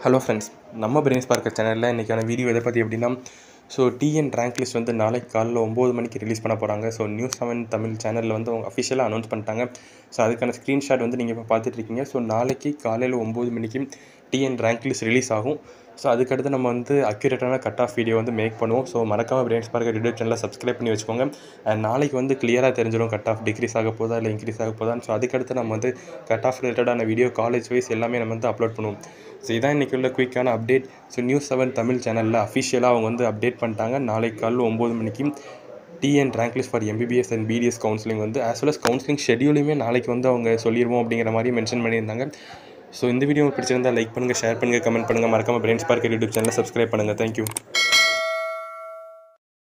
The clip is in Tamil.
ஹலோ ஃப்ரெண்ட்ஸ் நம்ம பிரெயின்ஸ் பார்க்கர் சேனலில் இன்றைக்கான வீடியோ எதை பற்றி எப்படின்னா ஸோ டிஎன் ரேங்க் லிஸ்ட் வந்து நாளைக்கு காலைல ஒம்பது மணிக்கு ரிலீஸ் பண்ண போகிறாங்க ஸோ நியூஸ் செவன் தமிழ் சேனலில் வந்து அவங்க அஃபிஷியலாக அனௌன்ஸ் பண்ணிட்டாங்க ஸோ அதுக்கான ஸ்க்ரீன்ஷாட் வந்து நீங்கள் இப்போ பார்த்துட்டு இருக்கீங்க ஸோ நாளைக்கு காலையில் ஒம்பது மணிக்கு டிஎன் ரேங்க் லிஸ்ட் ரிலீஸ் ஆகும் ஸோ அதுக்கடுத்து நம்ம வந்து அக்யூரேட்டான கட் ஆஃப் வீடியோ வந்து மேக் பண்ணுவோம் ஸோ மறக்காமல் பிரெயின்ஸ் பார்க்கர் யூடியூப் சேனலை சப்ஸ்கிரைப் பண்ணி வச்சுக்கோங்க அண்ட் நாளைக்கு வந்து கிளியராக தெரிஞ்சிடும் கட் ஆஃப் டிக்ரீஸ் ஆக போதா இல்லை இன்க்ரீஸ் ஆக போதான்னு ஸோ அதுக்கடுத்து நம்ம வந்து கட் ஆஃப் ரிலேட்டடான வீடியோ காலேஜ் வைஸ் எல்லாமே நம்ம வந்து அப்லோட் பண்ணுவோம் ஸோ இதான் இன்றைக்கி உள்ள குயிக்கான update so news seven Tamil சேனலில் அஃபிஷியலாக அவங்க வந்து அப்டேட் பண்ணிட்டாங்க நாளைக்கு காலைல ஒம்பது மணிக்கு TN rank list for MBBS and BDS counselling வந்து ஆஸ் வெல் அஸ் கவுன்சிலிங் ஷெடியூலையுமே நாளைக்கு வந்து அவங்க சொல்லிடுவோம் அப்படிங்கிற மாதிரி மென்ஷன் பண்ணியிருந்தாங்க ஸோ இந்த வீடியோ உங்களுக்கு பிடிச்சிருந்தா லைக் பண்ணுங்கள் ஷேர் பண்ணுங்கள் கமெண்ட் பண்ணுங்கள் மறக்காமல் பிரெயின்ஸ் பார்க்கர் யூடியூப் சேனலை சப்ஸ்கிரைப் பண்ணுங்கள் தேங்க்யூ